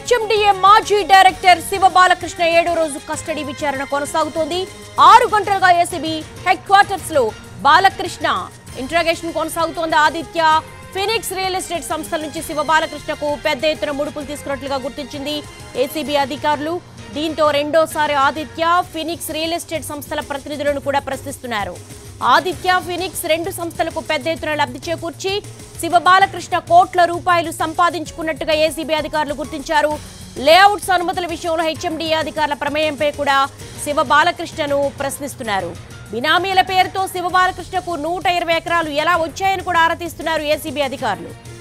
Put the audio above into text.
HMDA మాజీ director Shiva Balakrishna ఏడో రోజు కస్టడీ విచారణ కొనసాగుతోంది ఆరు గంటలుగా ఏసీబీ హెడ్ క్వార్టర్స్ లో బాలకృష్ణ ఇంట్రాగేషన్ కొనసాగుతోంది ఆదిత్య ఫినిక్స్ రియల్ ఎస్టేట్ సంస్థల నుంచి శివ బాలకృష్ణకు పెద్ద ఎత్తున ముడుపులు తీసుకున్నట్లుగా గుర్తించింది ఏసీబీ అధికారులు దీంతో రెండోసారి ఆదిత్య ఫినిక్స్ రియల్ ఎస్టేట్ సంస్థల ప్రతినిధులను కూడా ప్రశ్నిస్తున్నారు ఆదిత్య ఫినిక్స్ రెండు సంస్థలకు పెద్ద ఎత్తున లబ్ధి చేకూర్చి శివ బాలకృష్ణ కోట్ల రూపాయలు సంపాదించుకున్నట్టుగా ఏసీబీ అధికారులు గుర్తించారు లేఅవుట్స్ అనుమతుల విషయంలో హెచ్ఎండిఏ అధికారుల ప్రమేయంపై కూడా శివ బాలకృష్ణను ప్రశ్నిస్తున్నారు బినామీల పేరుతో శివ బాలకృష్ణకు నూట ఇరవై ఎకరాలు ఎలా వచ్చాయని కూడా ఆరా తీస్తున్నారు ఏసీబీ అధికారులు